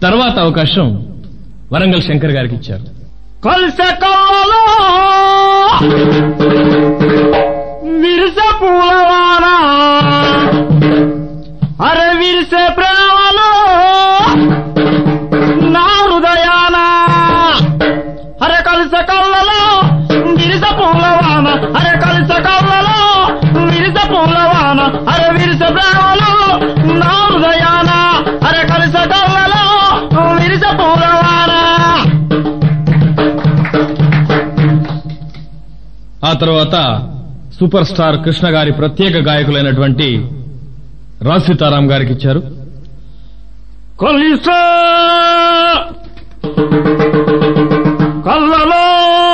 తర్వాత అవకాశం వరంగల్ శంకర్ గారికి ఇచ్చారు కలిసె కళ్ళలో విరిసె పూలవాన అరే విరిసె ప్రేమలో నా హృదయాన అరే కలిసె కళ్ళలో విరిసె పూలవాన అరే కలిసె కళ్ళలో విరిసె పూలవాన అరే విరిసె ప్రేమలో నా హృదయాన అరే కలిసె కళ్ళలో విరిసె పూలవాన ఆ తర్వాత సూపర్ స్టార్ కృష్ణ గారి ప్రత్యేక గాయకులైనటువంటి రాజ్ సీతారాం గారికి ఇచ్చారు కలిసే కళ్ళలో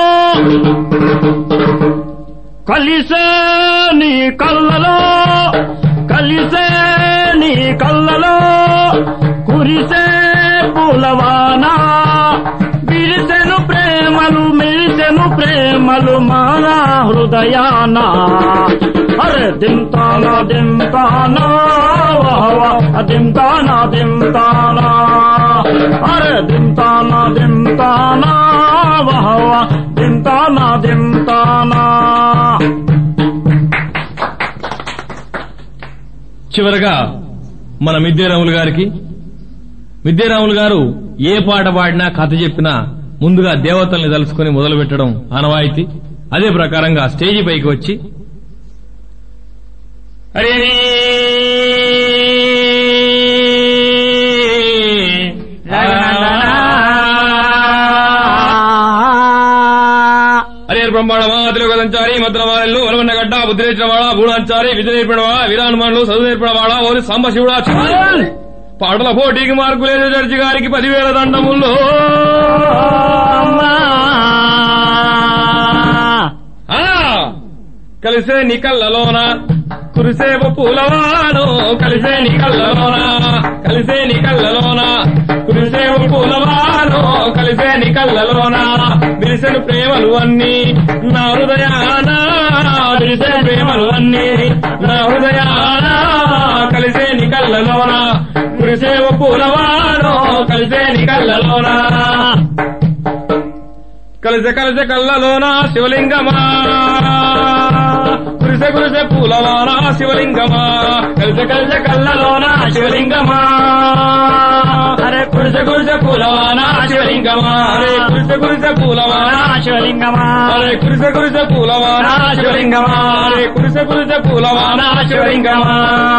కలిసే నీ కళ్ళలో కలిసే నీ కళ్ళలో కురిసే పూలవానా విరిసెను ప్రేమలు మెరిసెను ప్రేమలు మన హృదయాన అరే దింతానా దింతానా వాహవా దింతానా దింతానా అరే దింతానా దింతానా వాహవా దింతానా దింతానా చివరగా మన మిద్దేరాములు గారికి మిద్దేరాములు గారు ఏ పాట పాడినా కథ చెప్పినా ముందుగా దేవతల్ని తలుసుకుని మొదలు పెట్టడం ఆనవాయితీ అదే ప్రకారంగా స్టేజి పైకి వచ్చి హరి హరి హరి హరి బ్రహ్మాండమా తెలుగు సంచారి మద్రమాలలు వలవన్నగడ్డ బుద్ధి నేర్చినవాడ గూఢాంచారి విద్య నేర్పినవాడ వీరానుమానులు చదువు నేర్పినవాడ ఓరి సాంబశివుడా పాటల పోటీకి మార్కులేదు జడ్జి గారికి పదివేల దండముల్లో ఆ కలిసే నీ కళ్ళలోన కురిసేవ పూలవాను కలిసే నీ కళ్ళలోన కలిసే నీ కళ్ళలోన కురిసేవ పూలవాను కలిసే నీ కళ్ళలోన విరిసెను ప్రేమలు అన్ని నా హృదయాన విరిసే ప్రేమలు అన్ని నా హృదయాన కలిసే నీ కళ్ళలోన కురిసేవ పూలవాను కలిసే నీ కళ్ళలోన కలిసే కలిసే కళ్ళలోన శివలింగమా కురిసే కురిసే పూలవాన శివలింగమా కలిసే కలిసే కళ్ళలోన శివలింగమా అరే కురిసే కురిసే పూలవాన శివలింగమా అరే కురిసే కురిసే పూలవాన శివలింగమా అరే కురిసే కురిసే పూలవాన శివలింగమా అరే కురిసే కురిసే పూలవాన శివలింగమా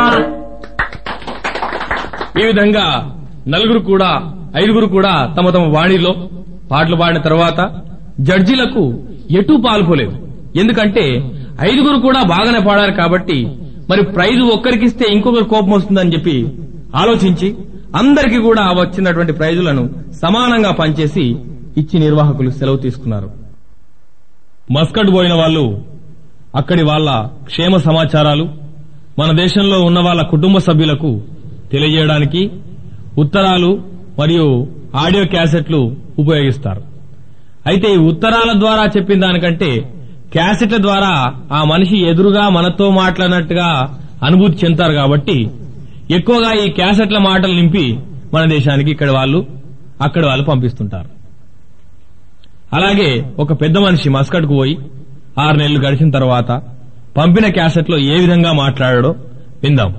ఈ విధంగా నలుగురు కూడా ఐదుగురు కూడా తమ తమ వాణిలో పాటలు పాడిన తర్వాత జడ్జీలకు ఎటూ పాల్పోలేదు ఎందుకంటే ఐదుగురు కూడా బాగానే పాడారు కాబట్టి మరి ప్రైజు ఒక్కరికిస్తే ఇంకొకరు కోపం వస్తుందని చెప్పి ఆలోచించి అందరికీ కూడా వచ్చినటువంటి ప్రైజులను సమానంగా పంచేసి ఇచ్చి నిర్వాహకులు సెలవు తీసుకున్నారు మస్కట్ పోయిన వాళ్ళు అక్కడి వాళ్ళ క్షేమ సమాచారాలు మన దేశంలో ఉన్న వాళ్ళ కుటుంబ సభ్యులకు తెలియజేయడానికి ఉత్తరాలు మరియు ఆడియో క్యాసెట్లు ఉపయోగిస్తారు అయితే ఈ ఉత్తరాల ద్వారా చెప్పిన దానికంటే క్యాసెట్ల ద్వారా ఆ మనిషి ఎదురుగా మనతో మాట్లాడినట్టుగా అనుభూతి చెందుతారు కాబట్టి ఎక్కువగా ఈ క్యాసెట్ల మాటలు నింపి మన దేశానికి ఇక్కడ వాళ్ళు అక్కడ వాళ్ళు పంపిస్తుంటారు అలాగే ఒక పెద్ద మనిషి మస్కట్కు పోయి ఆరు నెలలు గడిచిన తర్వాత పంపిన క్యాసెట్లో ఏ విధంగా మాట్లాడాడో విందాం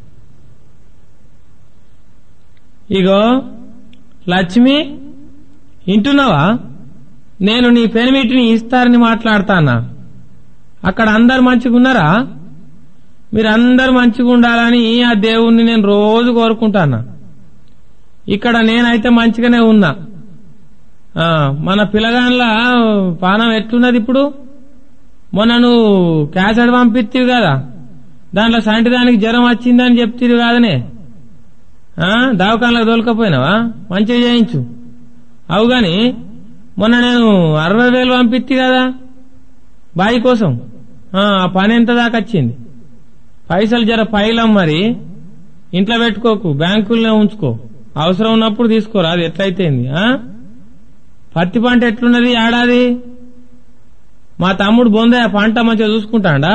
ఇగో లక్ష్మి వింటున్నావా నేను నీ పెనిమిటిని ఇస్తారని మాట్లాడతానా అక్కడ అందరు మంచిగున్నారా మీరందరు మంచిగా ఉండాలని ఆ దేవుణ్ణి నేను రోజు కోరుకుంటానా ఇక్కడ నేనైతే మంచిగానే ఉన్నా ఆ, మన పిల్లగాన్ల పానం ఎట్లున్నది ఇప్పుడు మొన్న నువ్వు క్యాసెట్ పంపిత్తివి కదా దాంట్లో సంటి దానికి జ్వరం వచ్చిందని చెప్తివి కాదనే ఆ, దవాఖానలకు దొలకపోయినావా మంచిగా చేయించు అవు గాని మొన్న నేను అరవై వేలు పంపిత్తి కదా బాయి కోసం ఆ ఆ పని ఎంత దాకా వచ్చింది పైసలు జర పైలం మరి ఇంట్లో పెట్టుకోకు బ్యాంకుల్లో ఉంచుకో అవసరం ఉన్నప్పుడు తీసుకోరా అది ఎట్లయితేంది ఆ పత్తి పంట ఎట్లున్నది ఏడాది మా తమ్ముడు బొందయ్య పంట మంచిగా చూసుకుంటాడా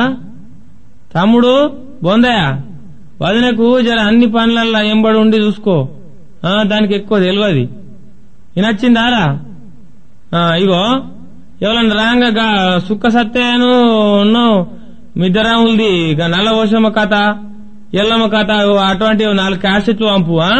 తమ్ముడు బొందయ్య వదినకు జర అన్ని పనులల్లో ఎంబడి ఉండి చూసుకో ఆ ఆ, దానికి ఎక్కువ తెలియదు వినొచ్చిందారా ఆ, ఇగో ఎవరన్నా రాంగ గా సుక్క సత్యాను ఉన్నావు మిద్దరాములది గా నల్ల ఓషమ్మ కథ ఎల్లమ్మ కథ ఓ అటువంటి ఓ నాలుగు క్యాసెట్లు పంపు ఆ?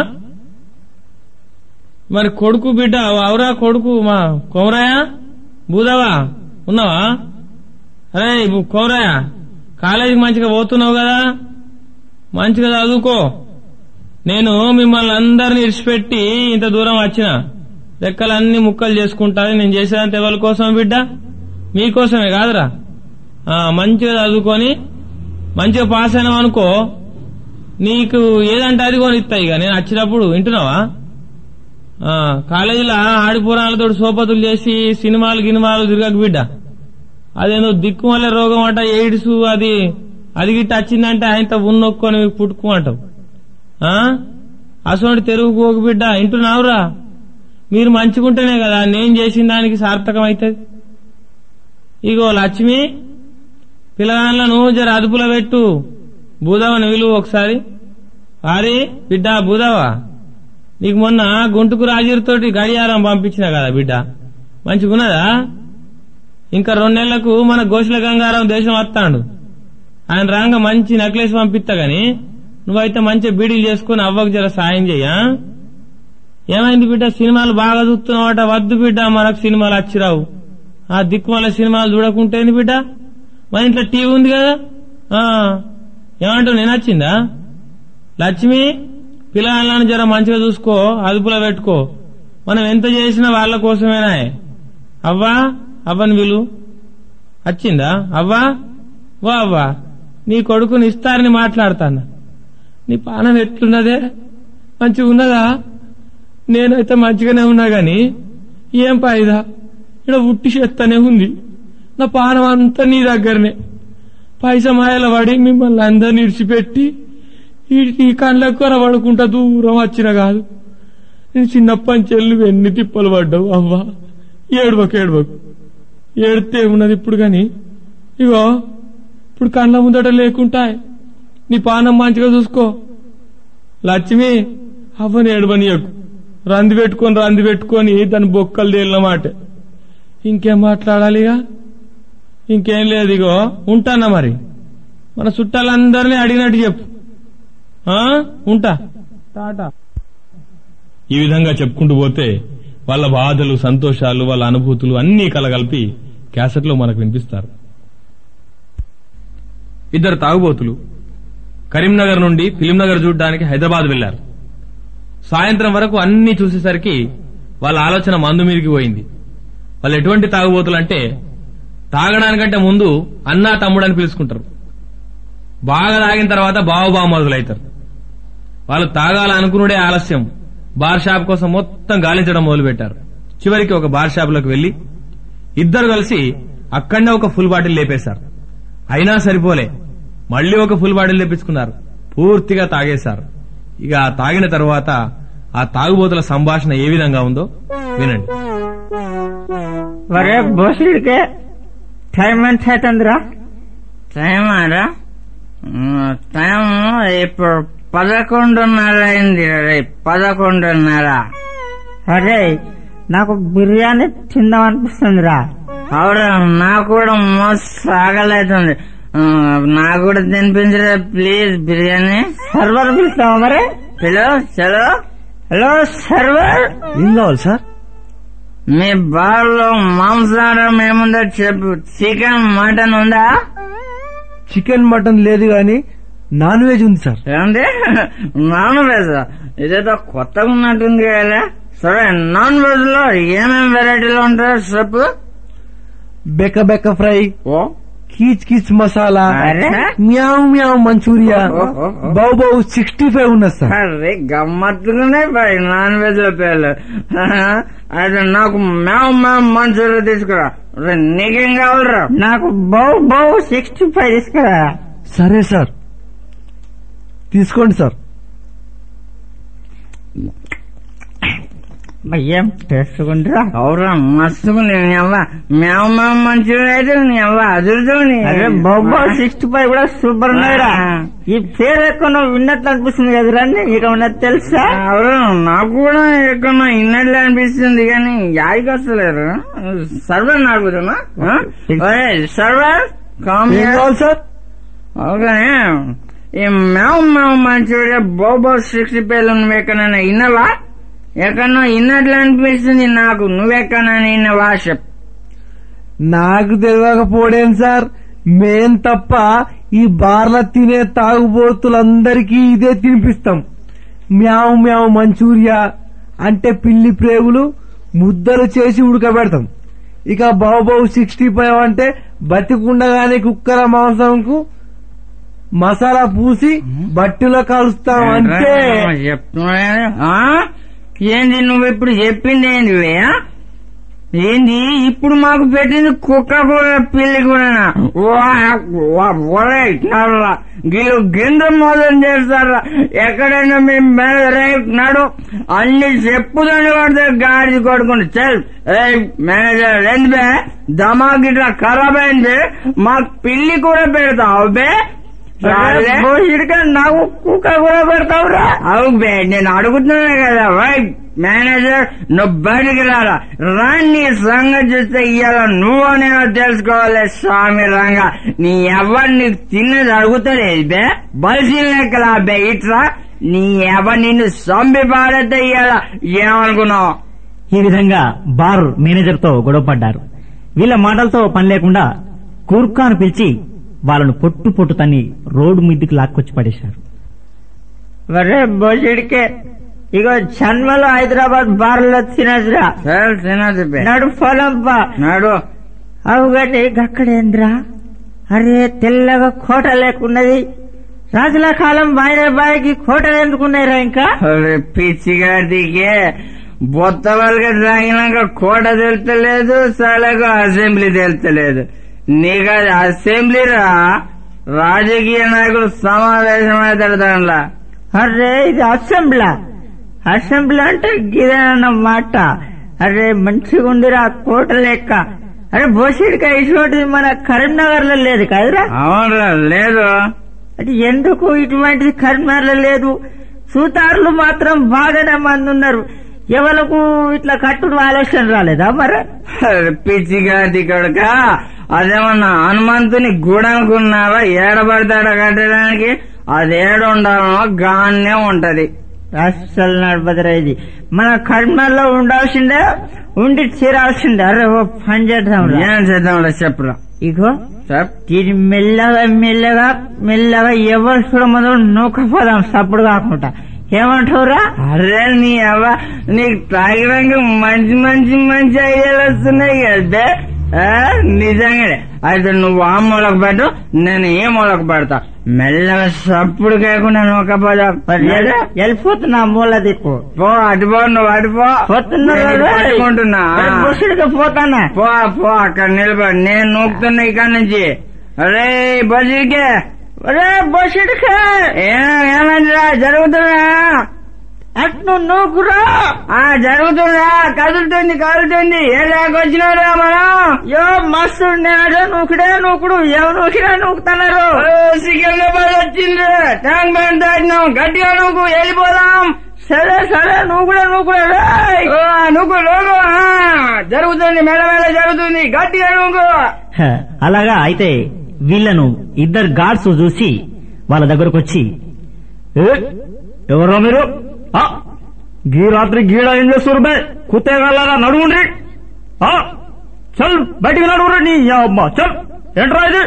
మరి కొడుకు బిడ్డ అవురా కొడుకు మా కోమరాయ బూదావా ఉన్నావా అరే కోమరాయ కాలేజీకి మంచిగా పోతున్నావు కదా మంచిగా చదువుకో నేను మిమ్మల్ని అందరిని ఇడిచిపెట్టి ఇంత దూరం వచ్చిన లెక్కలన్నీ ముక్కలు చేసుకుంటాను నేను చేసేదంత ఎవరి కోసం బిడ్డ మీకోసమే కాదురా ఆ, మంచిగా చదువుకొని మంచిగా పాస్ అయినావు అనుకో నీకు ఏదంటే అది కొని ఇస్తాయి ఇక నేను వచ్చినప్పుడు వింటున్నావా ఆ, కాలేజీలో ఆడిపురాలతో సోపతులు చేసి సినిమాలు గినిమాలు తిరగక బిడ్డ అదేదో దిక్కుమల్లే రోగం అంట ఎయిడ్స్ అది అది గిట్ట వచ్చిందంటే ఆయనతో ఉన్నొక్కొని పుట్టుకోమంటావు ఆ? అసోంటి తెరుగు పోకు బిడ్డ వింటున్నావురా మీరు మంచిగుంటేనే కదా నేను చేసిన దానికి సార్థకం అవుతుంది ఇగో లక్ష్మి పిల్లగాళ్ళను జర అదుపులో పెట్టు బూదవని విలువ ఒకసారి వారి బిడ్డ బూదవా నీకు మొన్న గుంటుకు రాజీరుతోటి గడియారం పంపించిన కదా బిడ్డ మంచిగున్నదా ఇంకా రెండు నెలలకు మన గోషుల గంగారాం దేశం వస్తాడు ఆయన రాంగ మంచి నెక్లెస్ పంపిస్తా గాని నువ్వైతే మంచి బీడీలు చేసుకుని అవ్వకు జర సాయం చెయ్యా ఏమైంది బిడ్డ సినిమాలు బాగా చూస్తున్నావట వద్దు బిడ్డ మనకు సినిమాలు వచ్చిరావు ఆ దిక్కుమాల సినిమాలు చూడకుంటేంది బిడ్డ మన ఇంట్లో టీవీ ఉంది కదా ఆ ఏమంటావు నేను వచ్చిందా లక్ష్మి పిల్లగాళ్ళని జర మంచిగా చూసుకో అదుపులో పెట్టుకో మనం ఎంత చేసినా వాళ్ళ కోసమేనా అవ్వా అవ్వని విలు వచ్చిందా అవ్వా వా అవ్వా నీ కొడుకుని ఇస్తారని మాట్లాడతాను నీ పానం ఎట్లున్నదే మంచిగా ఉన్నదా నేనైతే మంచిగానే ఉన్నా గాని ఏం పాయిదా ఇక్కడ ఉట్టి చేస్తానే ఉంది నా పానం అంతా నీ దగ్గరనే పైస మాయల పడి మిమ్మల్ని అందరిని ఇడిచిపెట్టి ఈ ఈ కళ్ళకు పడుకుంటా దూరం వచ్చిన కాదు నేను చిన్నప్పటి చెల్లు ఎన్ని తిప్పలు పడ్డావు అవ్వా ఏడువకు ఏడువకు ఏడితే ఉన్నది ఇప్పుడు గాని ఇగో ఇప్పుడు కళ్ళ ముందట లేకుంటా నీ పానం మంచిగా చూసుకో లక్ష్మి అవ్వని ఏడవనియకు రంది పెట్టుకొని రంది పెట్టుకొని దాని బొక్కలు తేలినమాట ఇంకేం మాట్లాడాలిగా ఇంకేం లేదు ఇగో ఉంటానా మరి మన చుట్టాలందరినీ అడిగినట్టు చెప్పు ఆ? ఉంటా టాటా ఈ విధంగా చెప్పుకుంటూ పోతే వాళ్ళ బాధలు సంతోషాలు వాళ్ళ అనుభూతులు అన్నీ కలగలిపి క్యాసెట్లో మనకు వినిపిస్తారు ఇద్దరు తాగుబోతులు కరీంనగర్ నుండి ఫిలింనగర్ చూడడానికి హైదరాబాద్ వెళ్లారు సాయంత్రం వరకు అన్ని చూసేసరికి వాళ్ళ ఆలోచన మందు మీదకి పోయింది వాళ్ళు ఎటువంటి తాగుబోతులు అంటే తాగడానికంటే ముందు అన్నా తమ్ముడు అని పిలుచుకుంటారు బాగా తాగిన తర్వాత బావ మొదలవుతారు వాళ్ళు తాగాలనుకునుడే ఆలస్యం బార్ షాప్ కోసం మొత్తం గాలించడం మొదలుపెట్టారు చివరికి ఒక బార్ షాప్ లోకి వెళ్లి ఇద్దరు కలిసి అక్కడనే ఒక ఫుల్ బాటిల్ లేపేశారు అయినా సరిపోలే మళ్ళీ ఒక ఫుల్ బాటిల్ లేపించుకున్నారు పూర్తిగా తాగేశారు ఇక ఆ తాగిన తరువాత ఆ తాగుబోతుల సంభాషణ ఏ విధంగా ఉందో వినండి ఒరే బోసుడికే టైం ఎంత అవుతుందిరా టైం రా టైం ఇప్పుడు పదకొండున్నర అయింది రే పదకొండున్నర అరే నాకు బిర్యానీ తిందాం అనిపిస్తుందిరా అవురా నాకు కూడా మస్తు ఆగలేతుంది ఆ, నాకు కూడా తినిపించరా ప్లీజ్ బిర్యానీ సర్వర్ పిలుస్తావా మరి హలో చలో హలో సర్వర్ ఏం కావాలి సార్ మీ బార్లో మాంసాహారం ఏముందో చెప్పు చికెన్ మటన్ ఉందా చికెన్ మటన్ లేదు గాని నాన్ వెజ్ ఉంది సార్ ఏమండి నాన్ వెజ్ ఇదేదో కొత్తగా ఉన్నట్టుంది కదా సరే నాన్ వెజ్ లో ఏమేమి వెరైటీలు ఉంటాయో చెప్పు బెక్క బెక్క ఫ్రై ఓ కీచ్ కీచ్ మసాలా అరే మ్యావ్ మ్యావ్ మంచూరియా ఓ, ఓ, ఓ. బౌ బౌ సిక్స్టీ ఫైవ్ ఉన్నది సార్ అరే గమ్మత్తుగానే బాయ్ నాన్ వెజ్ లో పేర్లు అయితే నాకు మేము మేము మంచూరియా తీసుకురా రే, నీకేం కావాలరా నాకు బౌ బౌ సిక్స్టీ ఫైవ్ తీసుకురా సరే సార్ తీసుకోండి సార్ ఏం చేసుకుంటా అవురా మస్తుగా నేను ఎవ్వ మేము మేము మంచిగా అయితే నీ ఎవ్వ అదురుతుంది అదే బొబ్బో సిక్స్టీ ఫైవ్ కూడా సూపర్ ఉన్నాయిరా ఈ పేరు ఎక్కడో విన్నట్లు అనిపిస్తుంది కదరా నీకు ఉన్నది తెలుసా అవును నాకు కూడా ఎక్కడో ఇన్నట్లు అనిపిస్తుంది కానీ యాడికి వస్తలేరు సర్వర్ నాకుదమ్మా సర్వర్ కామ్ ఏం కావాలి సార్ ఓకే ఈ మేము మేము మంచిగా బోబో సిక్స్టీ పేర్లు నువ్వు ఎక్కడైనా విన్నవా ఎక్కడో ఇన్నట్లు అనిపిస్తుంది నాకు నువ్వెక్కడైనా విన్నవా చెప్ నాకు తెలియకపోవడేం సార్ మేం తప్ప ఈ బార్ల తినే తాగుబోతులందరికీ ఇదే తినిపిస్తాం మ్యావ్ మ్యావ్ మంచూరియా అంటే పిల్లి ప్రేగులు ముద్దలు చేసి ఉడకబెడతాం ఇక బాబు సిక్స్టీ ఫైవ్ అంటే బతికుండగానే కుక్కల మాంసంకు మసాలా పూసి బట్టిలో కలుస్తాం అంటే చెప్తున్నా ఆ? ఏంది నువ్వు ఇప్పుడు చెప్పింది ఏంది వే? ఏంది ఇప్పుడు మాకు పెట్టింది కుక్క కూర పిల్లి కూడా వీళ్ళు గింద మోసం చేస్తారా ఎక్కడైనా మేము మేనేజర్ నాడు అన్ని చెప్పుదని పడితే గాడి కొడుకుంటు చల్ ఏ మేనేజర్ ఏంది బే దమాక్ ఇట్లా ఖరాబ్ అయింది మాకు పిల్లి కూడా పెడతావు బే ఇటుక నాకు కుక్క కూడా పెడతావురా అవు బే నేను అడుగుతున్నా కదా వై మేనేజర్ నువ్వు బయటికి రారా రాని సంగతి చూస్తే ఇవాళ నువ్వు నేను తెలుసుకోవాలి స్వామి రంగ నీ ఎవరు నీకు తిన్నది అడుగుతుంది బే బలిసిన లెక్కలా బే ఇట్లా నీ ఎవరు నిన్ను సంబి పాడైతే ఇవాళ ఏమనుకున్నావు ఈ విధంగా బార్ మేనేజర్ తో గొడవపడ్డారు వీళ్ళ మాటలతో పని లేకుండా కూర్ఖాను పిలిచి వాళ్ళను పొట్టు పొట్టు తన్ని రోడ్డు మీదకి లాక్కొచ్చి పడేశారు మరే బోసిడికే ఇగో జన్మలో హైదరాబాద్ బార్లో తినదురా తినదు నడు పొలంపా నడు అవు గట్టి అక్కడేంద్రా అరే తెల్లగా కోట లేకున్నది రాజుల కాలం బాయిన బాయికి కోటలు ఎందుకున్నాయిరా ఇంకా పిచ్చిగాడికే బొత్త వాళ్ళకి తాగినాక కోట తెలుతలేదు సలగా అసెంబ్లీ తెలుతలేదు నీకు అది అసెంబ్లీరా రాజకీయ నాయకులు సమావేశం అవుతాడు దానిలో అరే ఇది అసెంబ్లీ అసెంబ్లీ అంటే గిదన్న మాట అరే మంచిగా ఉందిరా కోట లెక్క అరే బోసిడికా ఇటువంటి మన కరీంనగర్ లో లేదు కదరా అవునరా లేదు అంటే ఎందుకు ఇటువంటిది కరీంనగర్ లో లేదు సూతారులు మాత్రం బాగానే మంది ఉన్నారు ఎవలకు ఇట్లా కట్టుడు ఆలోచన రాలేదా మరి పిచ్చిగాది కొడుక అదేమన్నా హనుమంతుని గూడనుకున్నావా ఏడబడతాడ కట్టడానికి అది ఏడు ఉండాలనో గానే ఉంటది అస్సలు నడపదరా ఇది మన కర్మల్లో ఉండాల్సిందే ఉండి తీరాల్సిందే అరే ఓ పని చేద్దాం ఏం చేద్దాం చెప్పురా ఇగో దీన్ని మెల్లగా మెల్లగా మెల్లగా ఎవరు చూడమందో నూకపోదాం సప్పుడు కాకుండా ఏమంటావురా అరే నీ అవ్వ నీకు తాగడానికి మంచి మంచి మంచి ఐడియాలు వస్తున్నాయి కదా ఆ, నిజంగానే అయితే నువ్వు ఆ మూలకు పెట్టు నేను ఏ మూలకు పెడతా మెల్లగా సప్పుడు కాకుండా నూకపోదా వెళ్ళిపోతున్నా మూల దిక్కు పో అటు పో నువ్వు అటు పో పోతున్నా పోతానా పో పో అక్కడ నిలబడి నేను నూకుతున్నా ఇక్కడ నుంచి అరే బసిడికే అరే బసిడికే ఏమైందిరా జరుగుతున్నా అట్ను నూకురా ఆ జరుగుతుందా కదులుతుంది కదులుతుంది ఏ వచ్చినారా మనం యో మస్తు నేడే నూకుడే నూకుడు ఎవ నూకినా నూకుతున్నారు సికింద్రాబాద్ వచ్చింది ట్యాంక్ బండ్ దాటినాం గట్టిగా నూకు వెళ్ళిపోదాం సరే సరే నువ్వు కూడా నువ్వు కూడా నువ్వు నువ్వు జరుగుతుంది మెల్లమెల్ల జరుగుతుంది గట్టిగా నువ్వు హ, అలాగా అయితే వీళ్ళను ఇద్దరు గార్డ్స్ చూసి వాళ్ళ దగ్గరకు వచ్చి "ఏ, ఎవరో మీరు ఆ, గీ రాత్రి గీడ ఏం చేస్తారు బే కుత్తేగాలారా నడువుండ్రి ఆ, చల్ బయటికి నడువురు నీ అమ్మ చల్ ఏంట్రా ఇది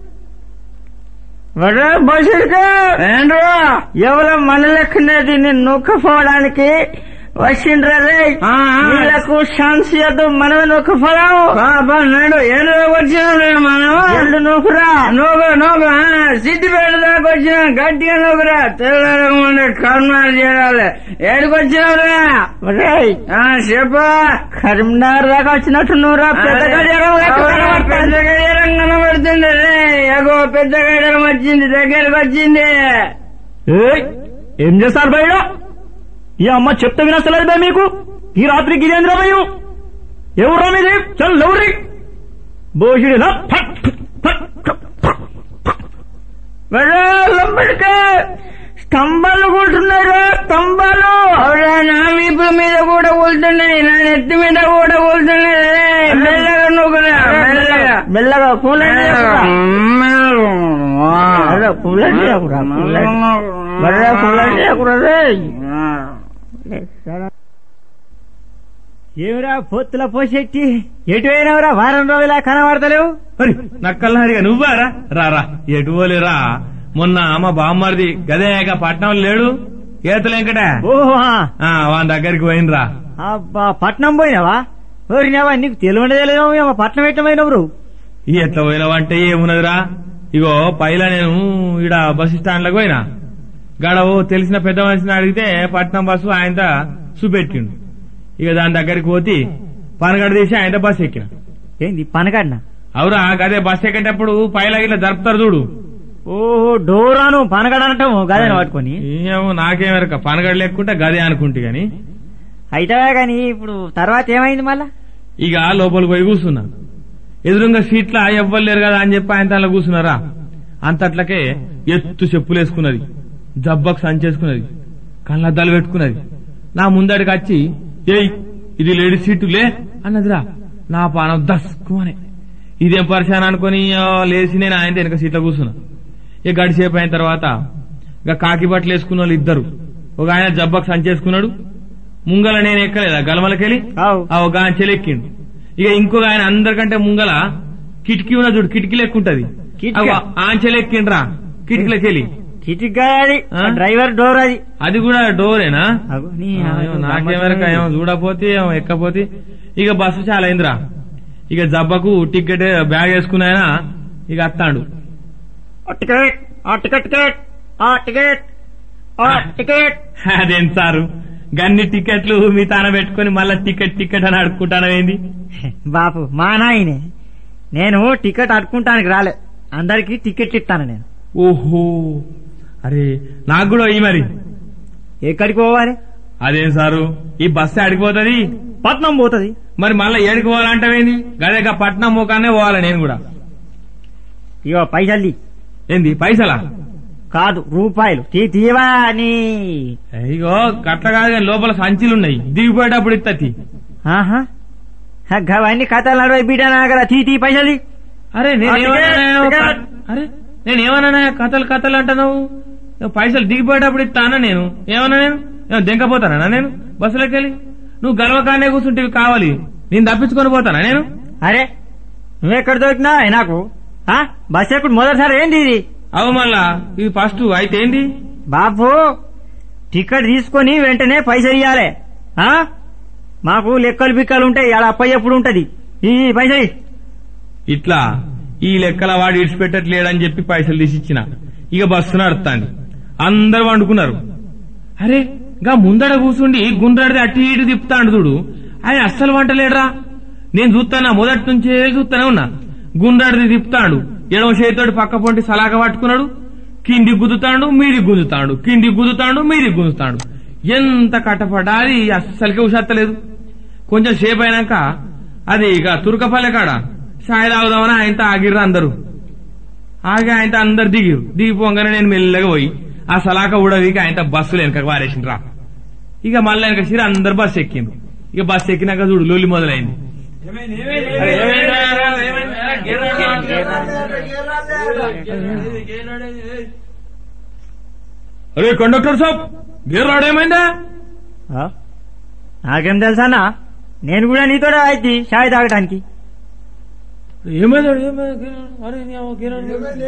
ఏంట్రా ఎవరో మన లెక్కనేది నిన్ను నూకపోవడానికి వచ్చిండ్రా రే వీళ్ళకు ఛాన్స్ ఇవ్వద్దు మనమే నూకపోదాం నేడు ఏడు వచ్చిన మనం ఎల్లు నూకురా నూకు నూకు సిద్దిపేట దాకా వచ్చిన గట్టిగా నూకురా తెల్లకుండా కర్మాలు చేయాలి ఏడుకొచ్చినవురా చెప్పు కరీంనగర్ దాకా వచ్చినట్టు నువ్వురా పెద్ద గడియారం పెద్ద గడియారం కనబడుతుంది రే ఎగో పెద్ద గడియారం వచ్చింది దగ్గరకు వచ్చింది ఏయ్, ఏం చేస్తారు బయట ఈ అమ్మ చెప్తే వినస్తలేదు బే మీకు ఈ రాత్రి గిరేంద్రమయ్యు ఎవరు మీది చల్ ఎవరి బోషుడి వెళ్ళమ్మడికే స్తంభాలు కూర్చున్నారు స్తంభాలు అవునా నా వీపు మీద కూడా కూర్చున్నది నా నెత్తి మీద కూడా కూర్చున్నది మెల్లగా నువ్వు కూడా, మెల్లగా మెల్లగా కూలండి కూలండి మెల్లగా కూలండి ఏమిరా పొత్తుల పోసెట్టి ఎటు అయినావురా వారం రోజులా కనబడతలేవు మరి నక్కల్లారిగా నువ్వారా రారా ఎటు పోలేరా మొన్న మా బామ్మర్ది గదేగా పట్నం లేడు ఏతలేంకట ఓహో ఆ వాని దగ్గరికి పోయినరా అబ్బా పట్నం పోయినావా ఓరినావా నీకు తెలియలేదేమో పట్నం ఎట్టమైనవు ఈ ఎట్లా పోయినావంటే ఏమున్నదిరా ఇగో పైలా నేను ఈడ బస్ స్టాండ్ లకు పోయినా గడవు తెలిసిన పెద్ద మనిషిని అడిగితే పట్నం బస్సు ఆయన చూపెట్టిండు ఇక దాని దగ్గరికి పోతే పనగడ తీసి ఆయన బస్ ఎక్కిన ఏంది పనకడ్నా అవురా గదే బస్ ఎక్కేటప్పుడు పైలా ఇట్లా జరుపుతారు చూడు ఓహో డోరాను పనగడ అనటము గదని పట్టుకొని ఏమో నాకేమెరక పనగడ లేకుంటే గదే అనుకుంటే గాని అయితే గాని ఇప్పుడు తర్వాత ఏమైంది మళ్ళా ఇక లోపలికి పోయి కూర్చున్నా ఎదురుగా సీట్ల ఎవ్వలేరు కదా అని చెప్పి ఆయన తనలో కూర్చున్నారా అంతట్లకే ఎత్తు చెప్పులు వేసుకున్నది జబ్బకు సంచేసుకున్నది కళ్ళద్దాలు పెట్టుకున్నది నా ముందడికి వచ్చి ఏయ్ ఇది లేడీ సీటు లే అన్నదిరా నా పానం దస్కు అని ఇదేం పరిశాన్ అనుకుని ఆ, లేచి నేను ఆయన వెనక సీట్లో కూర్చున్నా ఇక గడిసేపు అయిన తర్వాత ఇక కాకి బట్టలు వేసుకున్న వాళ్ళు ఇద్దరు ఒక ఆయన జబ్బకు సంచేసుకున్నాడు ముంగల నేను ఎక్కలేదా గలమలకెళ్ళి అవు ఆ ఒక ఆయన చెలెక్కిండు ఇక ఇంకొక ఆయన అందరికంటే ముంగల కిటికీ ఉన్న చూడు కిటికీ లెక్కుంటది కిటికీ? ఆయన చెలెక్కిండ్రా కిటికీలకెళ్ళి చిటిగా అది ఆ? డ్రైవర్ డోర్ అది అది కూడా డోరేనా అగో, నీ ఆ, అగో, ఏమో నాకేమరక ఏమో చూడపోతే ఏమో ఎక్కపోతే ఇక బస్సు చాలా అయిందిరా ఇక జబ్బకు టికెట్ బ్యాగ్ వేసుకున్నాయన ఇక అత్తాడు ఆ టికెట్ ఆ టికెట్ టికెట్ ఆ టికెట్ ఆ టికెట్ అదేం సారు గన్ని టికెట్లు మీ తాన పెట్టుకుని మళ్ళా టికెట్ టికెట్ అని అడుక్కుంటాను ఏంది బాపు మా నాయనే నేను టికెట్ అడుకుంటానికి రాలే అందరికి టికెట్ ఇస్తాను నేను ఓహో అరే నాకు కూడా ఈ మరి ఎక్కడికి పోవాలి అదేం సారు ఈ బస్సు అడిగిపోతుంది పట్నం పోతుంది మరి మళ్ళీ ఏడికి పోవాలంటావేంది గదేగా పట్నం మూకానే పోవాలి నేను కూడా ఇగో పైసల్ది ఏంది పైసలా కాదు రూపాయలు తీ తీవా నీ ఇగో గట్ల కాదు కానీ లోపల సంచులున్నాయి దిగిపోయేటప్పుడు ఇత్తతి ఆహా హ, గవన్నీ కథలు నడవై బిడ్డ నా కదా తీ తీ పైసల్ది అరే ఆ, నేనేమన్నా టికెట్, టికెట్. అరే నేనేమన్నా కథలు కథలు అంటున్నావు నువ్వు పైసలు దిగిపోయేటప్పుడు ఇస్తానా నేను ఏమన్నా నేను ఏమన్నా దింకపోతానా నేను బస్సులోకి వెళ్ళి నువ్వు గర్వకానే కూర్చుంటేవి కావాలి నేను తప్పించుకొని పోతానా నేను అరే నువ్వెక్కడ దొరికినా నాకు ఆ బస్ ఎప్పుడు మొదటిసారి ఏంది ఇది అవు మళ్ళా ఇది ఫస్ట్ అయితే ఏంది బాబు టికెట్ తీసుకొని వెంటనే పైసలు ఇవ్వాలి ఆ మాకు లెక్కలు బిక్కలు ఉంటాయి ఆడ అప్ప ఎప్పుడు ఉంటది ఈ పైసలు ఇయ్యి. ఇట్లా ఈ లెక్కల వాడు ఇడిచిపెట్టట్లేడని చెప్పి పైసలు తీసిచ్చిన ఇక బస్సు నడుస్తాంది అందరు వండుకున్నారు అరే గా ముందడ కూర్చుండి గుండ్రాడిది అటు ఇటు తిప్పుతాండు చూడు ఆయన అస్సలు వంటలేడరా నేను చూస్తానా మొదటి నుంచే చూస్తానే ఉన్నా గుండ్రాడిది తిప్పుతాడు ఎడమ చేతితోటి పక్క పొంటి సలాక పట్టుకున్నాడు కింది గుద్దుతాడు మీది గుద్దుతాడు కింది గుద్దుతాడు మీది గుద్దుతాడు ఎంత కట్టపడ్డా అది అస్సలకే ఉషత్తలేదు కొంచెం సేపు అయినాక అది ఇక తురకపల్లె కాడ సాయి తాగుదామని ఆయనతో ఆగిర్రు అందరూ ఆగి ఆయనతో అందరు దిగిరు దిగిపోగానే నేను మెల్లగా పోయి ఆ సలాక ఉడవికి ఆయనతో బస్సులు వెనక వారేసిండ్రా ఇక మళ్ళీ వెనక సిరి అందరు బస్సు ఎక్కిండ్రు ఇక బస్సు ఎక్కినాక చూడు లొల్లి మొదలైంది అరే, ఏమైందా? ఏమైందా? అరే కండక్టర్ సాబ్ గేర్ రాడేమైందా ఆ? నాకేం తెలుసా నేను కూడా నీతో అయితే షాయి తాగటానికి ఏమైందా ఏమైందా? అరే, నీ అవ్వ గేర్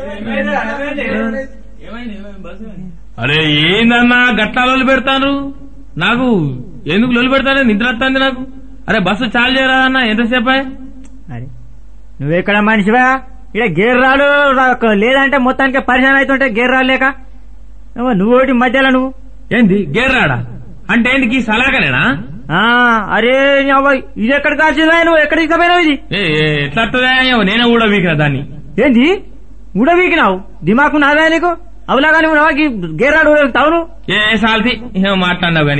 అరే ఏందన్నా గట్లా లొల్లి పెడతాను నాకు ఎందుకు లొల్లి పెడతాను నిద్ర వస్తుంది నాకు అరే బస్సు చాలు చేయరా అన్న ఎంతసేపు అయ్యి? అరే నువ్వెక్కడ మనిషివా ఇక్కడ గేర్ రాడు రా- లేదంటే మొత్తానికి పరిశాన్ అవుతుంటే గేర్ రాడు లేక ఏమో నువ్వోటి మధ్యలో నువ్వు ఏంది గేర్ రాడా అంటే ఏంటి ఈ సలాకనేనా ఆ అరే నీ అవ్వ, ఇది ఎక్కడ కాల్చిందా నువ్వు ఎక్కడ తీసుకుపోయినావు ఇది ఏ ఏ, ఎట్లా వస్తుందా ఏమో నేనే కూడా వీకిన దాన్ని ఏంది ఉడవీకినావు దిమాకు నాదా నీకు అవులా కానీ గేర్ రాడు తావును ఏ సాల్తి ఏమో మాట్లాడినావు గాని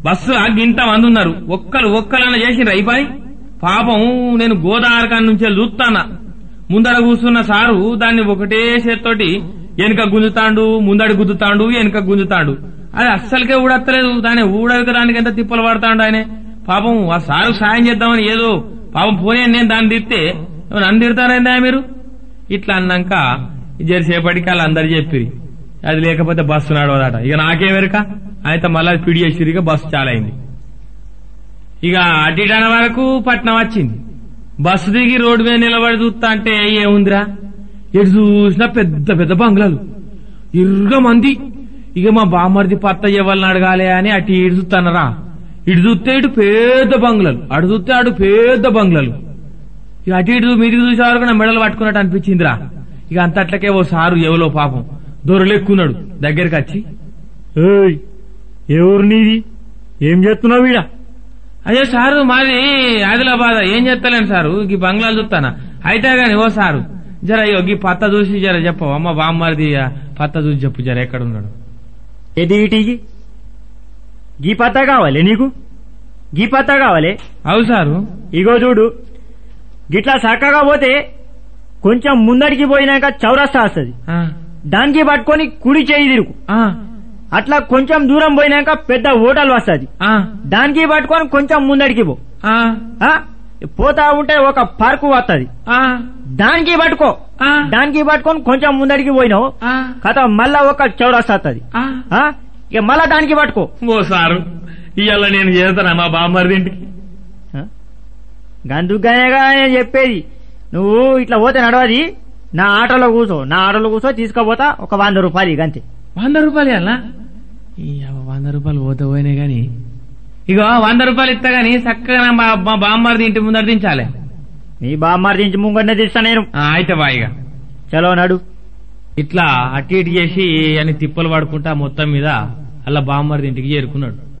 బస్సు ఆ గింత మంది ఉన్నారు ఒక్కరు ఒక్కలన్న చేసిండ్రు అయిపోయి పాపం నేను గోదావరికాని నుంచే చూస్తానా ముందర కూర్చున్న సారు దాన్ని ఒకటే చేత్తోటి వెనుక గుంజుతాండు ముందడి గుద్దుతాండు వెనుక గుంజుతాండు అది అస్సలకే ఊడత్తలేదు దాన్ని ఊడడానికి ఎంత తిప్పలు పడతాడు ఆయన పాపం ఆ సారు సాయం చేద్దామని ఏదో పాపం పోనీ నేను దాన్ని తిడితే నన్ను తిడతారైందా మీరు ఇట్లా అన్నాక జరసేపటికి వాళ్ళు అందరు చెప్పిరి అది లేకపోతే బస్సు నడవదట ఇక నాకేమెరక అయితే మళ్ళీ పిడి చేసిరు ఇక బస్సు చాలా అయింది ఇక అటు ఇటు అనే వరకు పట్నం వచ్చింది బస్సు దిగి రోడ్డు మీద నిలబడి చూస్తా అంటే ఏముందిరా ఎటు చూసినా పెద్ద పెద్ద బంగ్లాలు ఇరుగా మంది ఇక మా బామ్మర్ది పత్త ఇవ్వాలని అడగాలి అని అటు ఇటు చూస్తానరా ఇటు చూస్తే ఇటు పెద్ద బంగ్లాలు అటు చూస్తే అటు పెద్ద బంగ్లాలు ఇక అటు ఇటు మీదికి చూసే వరకు నా మెడలు పట్టుకున్నట్టు అనిపించిందిరా ఇక అంతట్లకే ఓ సారు ఎవలో పాపం దొరలెక్కున్నాడు దగ్గరికి వచ్చి ఏయ్ ఎవరు నీది ఏం చేస్తున్నావు వీడ అయ్యో సారు మాది ఆదిలాబాద్ ఏం చెప్తలేను సారు ఈ బంగ్లాలు చూస్తానా అయితే గాని ఓ సారు జర అయ్యో ఈ పత్త చూసి జర చెప్పవు అమ్మ బామ్మది ఆ పత్త చూసి చెప్పు జర ఎక్కడ ఉన్నాడు ఏది ఇటీకి గీ పత్తా కావాలి నీకు గీ పత్తా కావాలి అవు సారు ఇగో చూడు గిట్లా చక్కగా పోతే కొంచెం ముందడికి పోయినాక చౌరస్తా వస్తుంది ఆ, దానికి పట్టుకొని కుడి చేయి తిరుగు ఆ, అట్లా కొంచెం దూరం పోయినాక పెద్ద హోటల్ వస్తుంది ఆ, దానికి పట్టుకొని కొంచెం ముందడికి పో ఆ, ఆ? పోతా ఉంటే ఒక పార్కు వస్తుంది ఆ, దానికి పట్టుకో ఆ, దానికి పట్టుకొని కొంచెం ముందడికి పోయినావు ఆ, కథ మళ్ళా ఒక చౌరస్తా వస్తుంది ఆ. ఇక మళ్ళా దానికి పట్టుకో ఓ సారు ఇవాళ నేను చేస్తానా మా బామ్మది ఇంటికి గందుకనేగా నేను చెప్పేది నువ్వు ఇట్లా పోతే నడవది నా ఆటోలో కూర్చో నా ఆటోలో కూర్చో తీసుకుపోతా ఒక వంద రూపాయలు ఇక అంతే వంద రూపాయలు అలా వంద రూపాయలు పోతే పోయినాయి గాని ఇగో వంద రూపాయలు ఇస్తా గాని చక్కగా మా మా బామ్మది ఇంటి ముందర దించాలి నీ బామ్మారి నుంచి ముంగడినే తీస్తా నేను ఆ, అయితే బాయిగా చలో నడు ఇట్లా అటు ఇటు చేసి అని తిప్పలు పడుకుంటా మొత్తం మీద అలా బామ్మర్ది ఇంటికి చేరుకున్నాడు